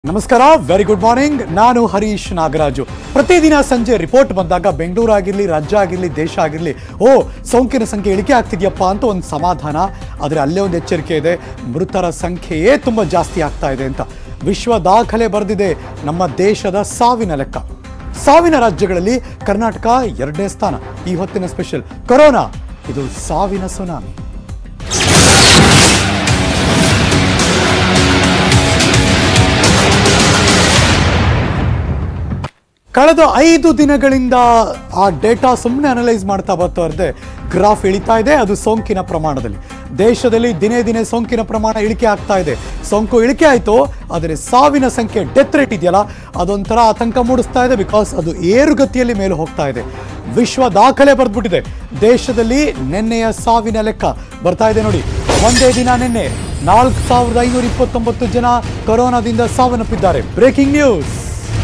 ನಮಸ್ಕಾರ very good morning ನಾನು ಹರೀಶ್ ನಾಗರಾಜು ಪ್ರತಿದಿನ ಸಂಜೆ ರಿಪೋರ್ಟ್ ಬಂದಾಗ ಬೆಂಗಳೂರು ಆಗಿರಲಿ ರಾಜ್ಯ ಆಗಿರಲಿ ದೇಶ ಆಗಿರಲಿ ಓ ಸೋಂಕಿನ ಸಂಖ್ಯೆ ಇಳಿಕೆ ಆಗ್ತಿದೆಯಪ್ಪ ಅಂತ ಒಂದು ಸಮಾಧಾನ ಆದರೆ ಅಲ್ಲೇ ಒಂದು ಎಚ್ಚರಿಕೆ ಇದೆ ಮೃತರ ಸಂಖ್ಯೆಯೇ ತುಂಬ ಜಾಸ್ತಿ ಆಗ್ತಾ ಇದೆ ಅಂತ ವಿಶ್ವ ದಾಖಲೆ ಬರೆದಿದೆ ನಮ್ಮ ದೇಶದ ಸಾವಿನ ಲೆಕ್ಕ ಸಾವಿನ ರಾಜ್ಯಗಳಲ್ಲಿ ಕರ್ನಾಟಕ ಎರಡನೇ ಸ್ಥಾನ ಈ ಹೊತ್ತಿನ ಸ್ಪೆಷಲ್ ಕೊರೋನಾ ಇದು ಸಾವಿನ ಸುನಾಮಿ ಕಳೆದ ಐದು ದಿನಗಳಿಂದ ಆ ಡೇಟಾ ಸುಮ್ಮನೆ ಅನಲೈಸ್ ಮಾಡ್ತಾ ಬರ್ತಾ ಇರದೆ ಗ್ರಾಫ್ ಇಳಿತಾ ಇದೆ ಅದು ಸೋಂಕಿನ ಪ್ರಮಾಣದಲ್ಲಿ ದೇಶದಲ್ಲಿ ದಿನೇ ದಿನೇ ಸೋಂಕಿನ ಪ್ರಮಾಣ ಇಳಿಕೆ ಆಗ್ತಾ ಇದೆ ಸೋಂಕು ಇಳಿಕೆ ಆಯಿತು ಆದರೆ ಸಾವಿನ ಸಂಖ್ಯೆ ಡೆತ್ ರೇಟ್ ಇದೆಯಲ್ಲ ಅದೊಂಥರ ಆತಂಕ ಮೂಡಿಸ್ತಾ ಇದೆ ಬಿಕಾಸ್ ಅದು ಏರುಗತಿಯಲ್ಲಿ ಮೇಲೆ ಹೋಗ್ತಾ ಇದೆ ವಿಶ್ವ ದಾಖಲೆ ಬರೆದ್ಬಿಟ್ಟಿದೆ ದೇಶದಲ್ಲಿ ನಿನ್ನೆಯ ಸಾವಿನ ಲೆಕ್ಕ ಬರ್ತಾ ಇದೆ ನೋಡಿ ಒಂದೇ ದಿನ ನಿನ್ನೆ ನಾಲ್ಕು ಸಾವಿರದ ಐನೂರ ಇಪ್ಪತ್ತೊಂಬತ್ತು ಜನ ಕೊರೋನಾದಿಂದ ಸಾವನ್ನಪ್ಪಿದ್ದಾರೆ ಬ್ರೇಕಿಂಗ್ ನ್ಯೂಸ್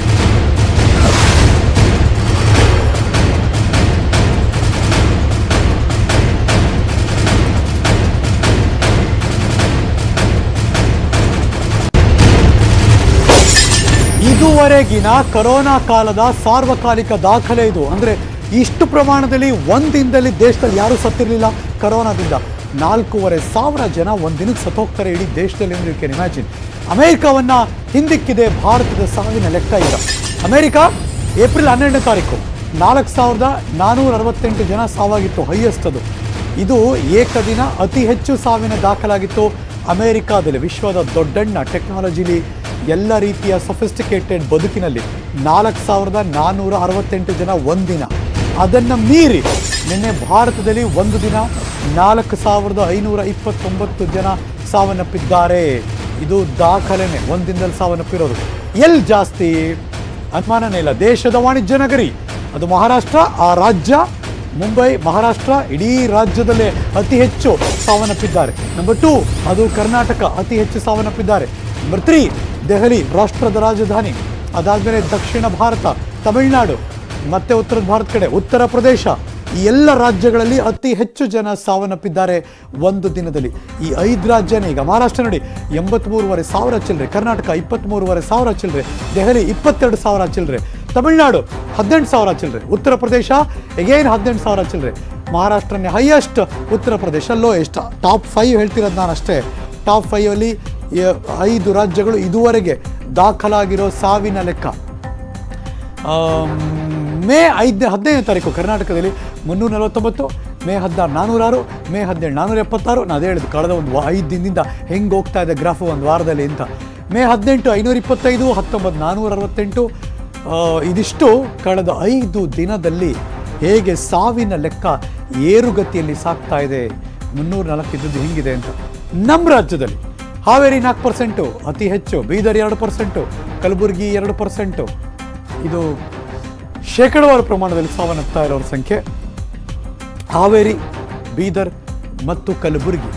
ಇದುವರೆಗಿನ ಕೊರೋನಾ ಕಾಲದ ಸಾರ್ವಕಾಲಿಕ ದಾಖಲೆ ಇದು ಅಂದ್ರೆ ಇಷ್ಟು ಪ್ರಮಾಣದಲ್ಲಿ ಒಂದಿನದಲ್ಲಿ ದೇಶದಲ್ಲಿ ಯಾರೂ ಸತ್ತಿರಲಿಲ್ಲ ಕೊರೋನಾದಿಂದ ನಾಲ್ಕೂವರೆ ಸಾವಿರ ಜನ ಒಂದಿನಕ್ಕೆ ಸತ್ತೋಗ್ತಾರೆ ಇಡೀ ದೇಶದಲ್ಲಿ ಅಂದ್ರೆ ಯು ಕ್ಯಾನ್ ಇಮ್ಯಾಜಿನ್ ಅಮೆರಿಕವನ್ನ ಹಿಂದಿಕ್ಕಿದೆ ಭಾರತದ ಸಾವಿನ ಲೆಕ್ಕ ಈಗ ಅಮೆರಿಕ ಏಪ್ರಿಲ್ ಹನ್ನೆರಡನೇ ತಾರೀಕು ನಾಲ್ಕು ಸಾವಿರದ ನಾನ್ನೂರ ಅರವತ್ತೆಂಟು ಜನ ಸಾವಾಗಿತ್ತು ಹೈಯೆಸ್ಟ್ ಅದು ಇದು ಏಕದಿನ ಅತಿ ಹೆಚ್ಚು ಸಾವಿನ ದಾಖಲಾಗಿತ್ತು ಅಮೆರಿಕಾದಲ್ಲಿ ವಿಶ್ವದ ದೊಡ್ಡಣ್ಣ ಟೆಕ್ನಾಲಜಿಲಿ ಎಲ್ಲ ರೀತಿಯ ಸೊಫಿಸ್ಟಿಕೇಟೆಡ್ ಬದುಕಿನಲ್ಲಿ ನಾಲ್ಕು ಸಾವಿರದ ನಾನ್ನೂರ ಅರವತ್ತೆಂಟು ಜನ ಒಂದಿನ ಅದನ್ನು ಮೀರಿ ನಿನ್ನೆ ಭಾರತದಲ್ಲಿ ಒಂದು ದಿನ ನಾಲ್ಕು ಸಾವಿರದ ಐನೂರ ಇಪ್ಪತ್ತೊಂಬತ್ತು ಜನ ಸಾವನ್ನಪ್ಪಿದ್ದಾರೆ ಇದು ದಾಖಲೆನೆ ಒಂದಿನದಲ್ಲಿ ಸಾವನ್ನಪ್ಪಿರೋದು ಎಲ್ಲಿ ಜಾಸ್ತಿ ಅನುಮಾನನೇ ಇಲ್ಲ ದೇಶದ ವಾಣಿಜ್ಯ ನಗರಿ ಅದು ಮಹಾರಾಷ್ಟ್ರ ಆ ರಾಜ್ಯ ಮುಂಬೈ ಮಹಾರಾಷ್ಟ್ರ ಇಡೀ ರಾಜ್ಯದಲ್ಲೇ ಅತಿ ಹೆಚ್ಚು ಸಾವನ್ನಪ್ಪಿದ್ದಾರೆ ನಂಬರ್ ಟೂ ಅದು ಕರ್ನಾಟಕ ಅತಿ ಹೆಚ್ಚು ಸಾವನ್ನಪ್ಪಿದ್ದಾರೆ ನಂಬರ್ ತ್ರೀ ದೆಹಲಿ ರಾಷ್ಟ್ರದ ರಾಜಧಾನಿ ಅದಾದಮೇಲೆ ದಕ್ಷಿಣ ಭಾರತ ತಮಿಳುನಾಡು ಮತ್ತೆ ಉತ್ತರ ಭಾರತ ಕಡೆ ಉತ್ತರ ಪ್ರದೇಶ ಈ ಎಲ್ಲ ರಾಜ್ಯಗಳಲ್ಲಿ ಅತಿ ಹೆಚ್ಚು ಜನ ಸಾವನ್ನಪ್ಪಿದ್ದಾರೆ ಒಂದು ದಿನದಲ್ಲಿ ಈ ಐದು ರಾಜ್ಯನೇ ಈಗ ಮಹಾರಾಷ್ಟ್ರ ನೋಡಿ ಎಂಬತ್ಮೂರುವರೆ ಸಾವಿರ ಚಿಲ್ಲರೆ ಕರ್ನಾಟಕ ಇಪ್ಪತ್ತ್ಮೂರುವರೆ ಸಾವಿರ ಚಿಲ್ಲರೆ ದೆಹಲಿ ಇಪ್ಪತ್ತೆರಡು ಸಾವಿರ ಚಿಲ್ಲರೆ ತಮಿಳುನಾಡು ಹದಿನೆಂಟು ಸಾವಿರ ಚಿಲ್ಲರೆ ಉತ್ತರ ಪ್ರದೇಶ ಎಗೇನ್ ಹದಿನೆಂಟು ಸಾವಿರ ಚಿಲ್ಲರೆ ಮಹಾರಾಷ್ಟ್ರನೇ ಹೈಯೆಸ್ಟ್ ಉತ್ತರ ಪ್ರದೇಶ ಲೋಯೆಸ್ಟ್ ಟಾಪ್ ಫೈವ್ ಹೇಳ್ತಿರೋದು ನಾನು ಅಷ್ಟೇ ಟಾಪ್ ಫೈವಲ್ಲಿ ಐದು ರಾಜ್ಯಗಳು ಇದುವರೆಗೆ ದಾಖಲಾಗಿರೋ ಸಾವಿನ ಲೆಕ್ಕ ಆಮ್, ಮೇ ಐದನೇ ಹದಿನೈದನೇ ತಾರೀಕು ಕರ್ನಾಟಕದಲ್ಲಿ ಮುನ್ನೂರ ನಲವತ್ತೊಂಬತ್ತು ಮೇ ಹದಿನಾರು ನಾನ್ನೂರಾರು ಮೇ ಹದಿನೇಳು ನಾನ್ನೂರ ಎಪ್ಪತ್ತಾರು ನಾನು ಅದೇ ಹೇಳಿದ್ದು ಕಳೆದ ಒಂದು ವಾ- ಐದು ದಿನದಿಂದ ಹೆಂಗೆ ಹೋಗ್ತಾ ಇದೆ ಗ್ರಾಫು ಒಂದು ವಾರದಲ್ಲಿ ಅಂತ ಮೇ ಹದಿನೆಂಟು ಐನೂರ ಇಪ್ಪತ್ತೈದು ಹತ್ತೊಂಬತ್ತು ನಾನ್ನೂರ ಅರವತ್ತೆಂಟು ಆ, ಇದಿಷ್ಟು ಕಳೆದ ಐದು ದಿನದಲ್ಲಿ ಹೇಗೆ ಸಾವಿನ ಲೆಕ್ಕ ಏರುಗತಿಯಲ್ಲಿ ಸಾಗ್ತಾ ಇದೆ ಮುನ್ನೂರ ನಾಲ್ಕು ಇದ್ದದ್ದು ಹಿಂಗಿದೆ ಅಂತ ನಮ್ಮ ರಾಜ್ಯದಲ್ಲಿ ಹಾವೇರಿ ನಾಲ್ಕು ಪರ್ಸೆಂಟು ಅತಿ ಹೆಚ್ಚು ಬೀದರ್ ಎರಡು ಪರ್ಸೆಂಟು ಕಲಬುರಗಿ ಎರಡು ಪರ್ಸೆಂಟು ಇದು ಶೇಕಡವಾರು ಪ್ರಮಾಣದಲ್ಲಿ ಸಾವನ್ನಪ್ತಾ ಇರೋರ ಸಂಖ್ಯೆ ಹಾವೇರಿ ಬೀದರ್ ಮತ್ತು Kalaburagi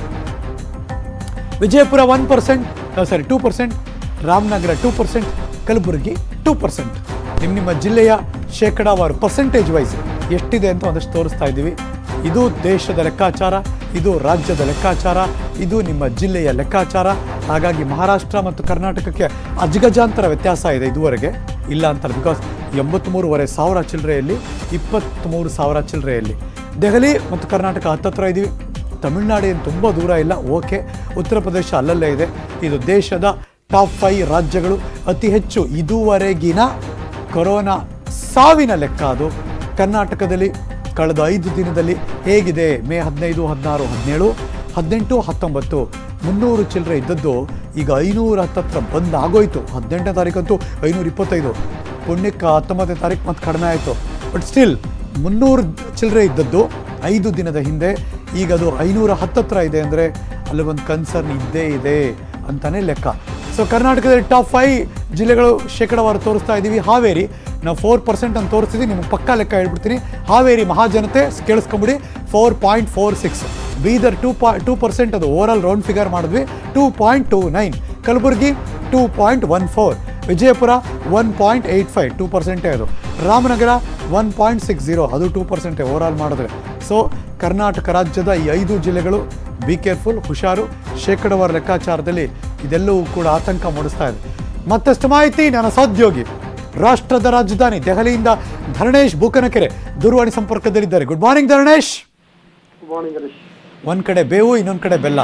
Vijayapura one percent sorry two percent Ramanagara two percent Kalaburagi two percent ನಿಮ್ಮ ನಿಮ್ಮ ಜಿಲ್ಲೆಯ ಶೇಕಡಾವಾರು ಪರ್ಸೆಂಟೇಜ್ ವೈಸ್ ಎಷ್ಟಿದೆ ಅಂತ ಒಂದಷ್ಟು ತೋರಿಸ್ತಾ ಇದ್ದೀವಿ ಇದು ದೇಶದ ಲೆಕ್ಕಾಚಾರ ಇದು ರಾಜ್ಯದ ಲೆಕ್ಕಾಚಾರ ಇದು ನಿಮ್ಮ ಜಿಲ್ಲೆಯ ಲೆಕ್ಕಾಚಾರ ಹಾಗಾಗಿ ಮಹಾರಾಷ್ಟ್ರ ಮತ್ತು ಕರ್ನಾಟಕಕ್ಕೆ ಅಜಗಜಾಂತರ ವ್ಯತ್ಯಾಸ ಇದೆ ಇದುವರೆಗೆ ಇಲ್ಲ ಅಂತಲ್ಲ ಬಿಕಾಸ್ ಎಂಬತ್ತ್ಮೂರುವರೆ ಸಾವಿರ ಚಿಲ್ಲರೆಯಲ್ಲಿ ಇಪ್ಪತ್ತ್ಮೂರು ಸಾವಿರ ಚಿಲ್ಲರೆಯಲ್ಲಿ ದೆಹಲಿ ಮತ್ತು ಕರ್ನಾಟಕ ಹತ್ತತ್ರ ಇದ್ದೀವಿ ತಮಿಳುನಾಡು ಏನು ತುಂಬ ದೂರ ಇಲ್ಲ ಓಕೆ ಉತ್ತರ ಪ್ರದೇಶ ಅಲ್ಲಲ್ಲೇ ಇದೆ ಇದು ದೇಶದ ಟಾಪ್ ಫೈವ್ ರಾಜ್ಯಗಳು ಅತಿ ಹೆಚ್ಚು ಇದುವರೆಗಿನ ಕೊರೋನಾ ಸಾವಿನ ಲೆಕ್ಕ ಅದು ಕರ್ನಾಟಕದಲ್ಲಿ ಕಳೆದ ಐದು ದಿನದಲ್ಲಿ ಹೇಗಿದೆ ಮೇ ಹದಿನೈದು ಹದಿನಾರು ಹದಿನೇಳು ಹದಿನೆಂಟು ಹತ್ತೊಂಬತ್ತು ಮುನ್ನೂರು ಚಿಲ್ಲರೆ ಇದ್ದದ್ದು ಈಗ ಐನೂರ ಹತ್ತತ್ರ ಬಂದ್ ಆಗೋಯ್ತು ಹದಿನೆಂಟನೇ ತಾರೀಕಂತೂ ಐನೂರ ಇಪ್ಪತ್ತೈದು ಪುಣ್ಯಕ್ಕೆ ಹತ್ತೊಂಬತ್ತನೇ ತಾರೀಕು ಮತ್ತೆ ಕಡಿಮೆ ಆಯಿತು ಬಟ್ ಸ್ಟಿಲ್ ಮುನ್ನೂರು ಚಿಲ್ಲರೆ ಇದ್ದದ್ದು ಐದು ದಿನದ ಹಿಂದೆ ಈಗ ಅದು ಐನೂರ ಹತ್ತತ್ರ ಇದೆ ಅಂದರೆ ಅಲ್ಲಿಗೊಂದು ಕನ್ಸರ್ನ್ ಇದ್ದೇ ಇದೆ ಅಂತಾನೆ ಲೆಕ್ಕ ಸೊ ಕರ್ನಾಟಕದಲ್ಲಿ ಟಾಪ್ ಫೈವ್ ಜಿಲ್ಲೆಗಳು ಶೇಕಡವಾರು ತೋರಿಸ್ತಾ ಇದ್ದೀವಿ ಹಾವೇರಿ ನಾವು ಫೋರ್ ಪರ್ಸೆಂಟ್ ಅಂತ ತೋರಿಸ್ತಿದ್ವಿ ನಿಮಗೆ ಪಕ್ಕಾ ಲೆಕ್ಕ ಹೇಳ್ಬಿಡ್ತೀನಿ ಹಾವೇರಿ ಮಹಾಜನತೆ ಕೇಳಿಸ್ಕೊಂಬಿಡಿ four point four six Bidar two ಪಾ ಟೂ ಪರ್ಸೆಂಟ್ ಅದು ಓವರಾಲ್ ರೌಂಡ್ ಫಿಗರ್ ಮಾಡಿದ್ವಿ two point two nine Kalaburagi two point one four Vijayapura one point eight five two ಪರ್ಸೆಂಟೇ ಅದು Ramanagara one point six zero ಅದು ಟೂ ಪರ್ಸೆಂಟೇ ಓವರಾಲ್ ಮಾಡಿದ್ರೆ ಸೊ ಕರ್ನಾಟಕ ರಾಜ್ಯದ ಈ ಐದು ಜಿಲ್ಲೆಗಳು ಬಿ ಕೇರ್ಫುಲ್ ಹುಷಾರು ಶೇಕಡವಾರ ಲೆಕ್ಕಾಚಾರದಲ್ಲಿ ಇದೆಲ್ಲವೂ ಕೂಡ ಆತಂಕ ಮೂಡಿಸ್ತಾ ಇದೆ ಮತ್ತಷ್ಟು ಮಾಹಿತಿ ನನ್ನ ಸಹೋದ್ಯೋಗಿ ರಾಷ್ಟ್ರದ ರಾಜಧಾನಿ ದೆಹಲಿಯಿಂದ ಧರಣೇಶ್ ಬೂಕನಕೆರೆ ದೂರವಾಣಿ ಸಂಪರ್ಕದಲ್ಲಿದ್ದಾರೆ good morning Dharanesh morning Harish ಒಂದ್ ಕಡೆ ಬೇವು ಇನ್ನೊಂದ್ ಕಡೆ ಬೆಲ್ಲ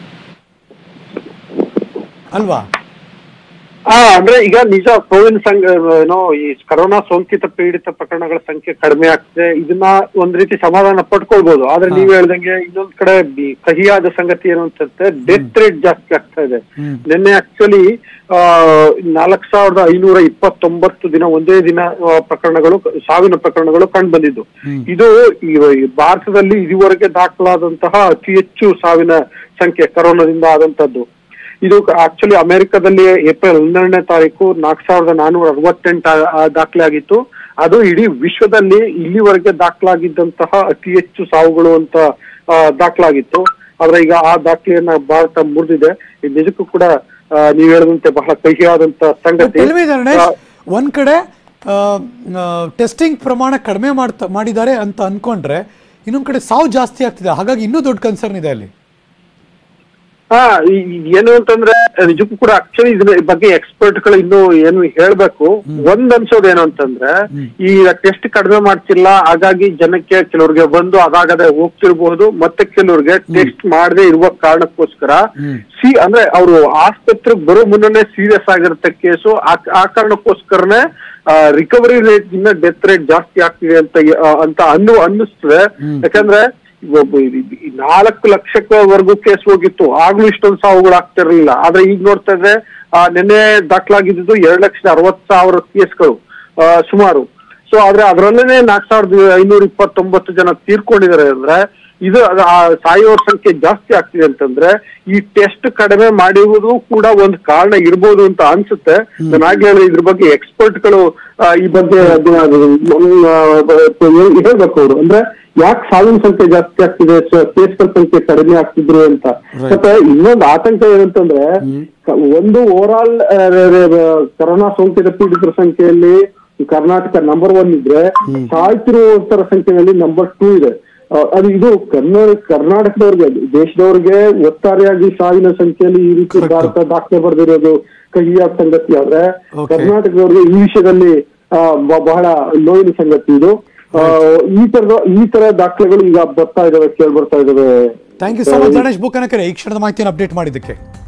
ಅಲ್ವಾ ಹಾ ಅಂದ್ರೆ ಈಗ ನಿಜ ಕೋವಿಡ್ ಸಂಘ ಏನೋ ಈ ಕರೋನಾ ಸೋಂಕಿತ ಪೀಡಿತ ಪ್ರಕರಣಗಳ ಸಂಖ್ಯೆ ಕಡಿಮೆ ಆಗ್ತದೆ ಇದನ್ನ ಒಂದ್ ರೀತಿ ಸಮಾಧಾನ ಪಡ್ಕೊಳ್ಬಹುದು ಆದ್ರೆ ನೀವ್ ಹೇಳ್ದಂಗೆ ಇನ್ನೊಂದ್ ಕಡೆ ಬಿ- ಕಹಿಯಾದ ಸಂಗತಿ ಏನು ಅಂತಂದ್ರೆ ಡೆತ್ ರೇಟ್ ಜಾಸ್ತಿ ಆಗ್ತಾ ಇದೆ ಹ್ಮ್. ನಿನ್ನೆ ಆಕ್ಚುಲಿ ಆ ನಾಲ್ಕ್ ಸಾವಿರದ ಐನೂರ ಇಪ್ಪತ್ತೊಂಬತ್ತು ದಿನ ಒಂದೇ ದಿನ ಆ, ಪ್ರಕರಣಗಳು ಸಾವಿನ ಪ್ರಕರಣಗಳು ಕಂಡು ಬಂದಿದ್ದು ಹ್ಮ್. ಇದು ಈ ಈ ಭಾರತದಲ್ಲಿ ಇದುವರೆಗೆ ದಾಖಲಾದಂತಹ ಅತಿ ಹೆಚ್ಚು ಸಾವಿನ ಸಂಖ್ಯೆ ಕರೋನಾದಿಂದ ಆದಂತದ್ದು ಇದು ಆಕ್ಚುಲಿ ಅಮೆರಿಕದಲ್ಲಿ ಏಪ್ರಿಲ್ ಹನ್ನೆರಡನೇ ತಾರೀಕು ನಾಲ್ಕು ಸಾವಿರದ ನಾನೂರ ಅರವತ್ತೆಂಟು ಆ- ಆ ದಾಖಲೆ ಆಗಿತ್ತು ಅದು ಇಡೀ ವಿಶ್ವದಲ್ಲಿ ಇಲ್ಲಿವರೆಗೆ ದಾಖಲಾಗಿದ್ದಂತಹ ಅತಿ ಹೆಚ್ಚು ಸಾವುಗಳು ಅಂತ ಆ, ದಾಖಲಾಗಿತ್ತು ಆದ್ರೆ ಈಗ ಆ ದಾಖಲೆಯನ್ನ ಭಾರತ ಮುರಿದಿದೆ ಇದು ನಿಜಕ್ಕೂ ಕೂಡ ಆ, ನೀವ್ ಹೇಳಿದಂತೆ ಬಹಳ ಕಹಿಯಾದಂತ ಸಂಗತಿ Tell me, ಧರಣೇಶ್ ಆ, ಒಂದ್ ಕಡೆ ಟೆಸ್ಟಿಂಗ್ ಪ್ರಮಾಣ ಕಡಿಮೆ ಮಾಡ್ತಾ ಮಾಡಿದ್ದಾರೆ ಅಂತ ಅನ್ಕೊಂಡ್ರೆ ಇನ್ನೊಂದ್ ಕಡೆ ಸಾವು ಜಾಸ್ತಿ ಆಗ್ತಿದೆ ಹಾಗಾಗಿ ಇನ್ನೂ ದೊಡ್ಡ ಕನ್ಸರ್ನ್ ಇದೆ ಅಲ್ಲಿ ಹಾ ಈ- ಈ ಏನು ಅಂತಂದ್ರೆ ನಿಜಕ್ಕೂ ಕೂಡ ಆಕ್ಚುಲಿ ಇದ್ರ ಬಗ್ಗೆ ಎಕ್ಸ್ಪರ್ಟ್ ಗಳು ಇನ್ನು ಏನು ಹೇಳ್ಬೇಕು ಒಂದ್ ಅನ್ಸೋದು ಏನು ಅಂತಂದ್ರೆ ಈ ಟೆಸ್ಟ್ ಕಡಿಮೆ ಮಾಡ್ತಿಲ್ಲ ಹಾಗಾಗಿ ಜನಕ್ಕೆ ಕೆಲವ್ರಿಗೆ ಬಂದು ಅದಾಗದೆ ಹೋಗ್ತಿರ್ಬಹುದು ಮತ್ತೆ ಕೆಲವ್ರಿಗೆ ಟೆಸ್ಟ್ ಮಾಡದೆ ಇರುವ ಕಾರಣಕ್ಕೋಸ್ಕರ ಹ್ಮ್. ಸಿ ಅಂದ್ರೆ ಅವರು ಆಸ್ಪತ್ರೆಗೆ ಬರೋ ಮುನ್ನನೇ ಸೀರಿಯಸ್ ಆಗಿರುತ್ತೆ ಕೇಸು ಆ ಕಾರಣಕ್ಕೋಸ್ಕರನೇ ರಿಕವರಿ ರೇಟ್ ಇನ್ನ ಡೆತ್ ರೇಟ್ ಜಾಸ್ತಿ ಆಗ್ತಿದೆ ಅಂತ ಆ, ಅಂತ ಅನ್ನು ಅನ್ನಿಸ್ತದೆ ಹ್ಮ್. ಯಾಕಂದ್ರೆ ಒಬ್ಬ ಈ- ಈ ನಾಲ್ಕು ಲಕ್ಷಕ್ಕವರೆಗೂ ಕೇಸ್ ಹೋಗಿತ್ತು ಆಗ್ಲೂ ಇಷ್ಟೊಂದು ಸಾವುಗಳು ಆಗ್ತಿರ್ಲಿಲ್ಲ ಆದ್ರೆ ಈಗ ನೋಡ್ತಾ ಇದ್ರೆ ಆ, ನಿನ್ನೆ ದಾಖಲಾಗಿದ್ದು ಎರಡ್ ಲಕ್ಷದ ಅರವತ್ ಸಾವಿರ ಕೇಸ್ಗಳು ಆ, ಸುಮಾರು ಸೊ ಆದ್ರೆ ಅದರಲ್ಲೇನೆ ನಾಲ್ಕು ಸಾವಿರದ ಐನೂರ ಇಪ್ಪತ್ತೊಂಬತ್ತು ಜನ ತೀರ್ಕೊಂಡಿದ್ದಾರೆ ಅಂದ್ರೆ ಇದು ಅದ- ಆ ಸಾಯುವವರ ಸಂಖ್ಯೆ ಜಾಸ್ತಿ ಆಗ್ತಿದೆ ಅಂತಂದ್ರೆ ಈ ಟೆಸ್ಟ್ ಕಡಿಮೆ ಮಾಡಿರುವುದು ಕೂಡ ಒಂದು ಕಾರಣ ಇರ್ಬೋದು ಅಂತ ಅನ್ಸುತ್ತೆ ನಾನು ಆಗ್ಲೇ ಹೇಳಿದೆ ಇದ್ರ ಬಗ್ಗೆ ಎಕ್ಸ್ಪರ್ಟ್ ಗಳು ಆ, ಈ ಬಗ್ಗೆ ಅದನ್ನ, ಆ, ಬ- ಹೇಳ್ಬೇಕು ಅವರು ಅಂದ್ರೆ ಯಾಕೆ ಸಾವಿನ ಸಂಖ್ಯೆ ಜಾಸ್ತಿ ಆಗ್ತಿದೆ ಕೇಸ್ಗಳ ಸಂಖ್ಯೆ ಕಡಿಮೆ ಆಗ್ತಿದ್ರು ಅಂತ Right. ಮತ್ತೆ ಇನ್ನೊಂದು ಆತಂಕ ಏನಂತಂದ್ರೆ ಕ- ಒಂದು ಓವರ್ ಆಲ್ ಕರೋನಾ ಸೋಂಕಿತ ಪೀಡಿತರ ಸಂಖ್ಯೆಯಲ್ಲಿ ಕರ್ನಾಟಕ ನಂಬರ್ ಒನ್ ಇದ್ರೆ ಸಾಯ್ತಿರುವಂತರ ಸಂಖ್ಯೆಯಲ್ಲಿ ನಂಬರ್ ಟೂ ಇದೆ ಆ, ಅದು ಇದು ಕರ್ನಾಟಕ ಕರ್ನಾಟಕದವ್ರಿಗೆ ದೇಶದವ್ರಿಗೆ ಒಟ್ಟಾರೆಯಾಗಿ ಸಾವಿನ ಸಂಖ್ಯೆಯಲ್ಲಿ ಈ ರೀತಿ Correct. ಭಾರತ ದಾಖಲೆ ಬರೆದಿರೋದು ಕಹಿಯಾದ ಸಂಗತಿ ಆದ್ರೆ Okay. ಕರ್ನಾಟಕದವ್ರಿಗೆ ಈ ವಿಷಯದಲ್ಲಿ ಆ, ಬ- ಬಹಳ ನೋವಿನ ಸಂಗತಿ ಇದು ಆ, ಈ ತರದ ಈ ತರ ದಾಖಲೆಗಳು ಈಗ ಬರ್ತಾ ಇದಾವೆ ಕೇಳಿ ಬರ್ತಾ ಇದಾವೆ thank you so much Dharanesh Bookanakere ಈ ಕ್ಷಣದ ಮಾಹಿತಿಯನ್ನು ಅಪ್ಡೇಟ್ ಮಾಡಿದ್ದಕ್ಕೆ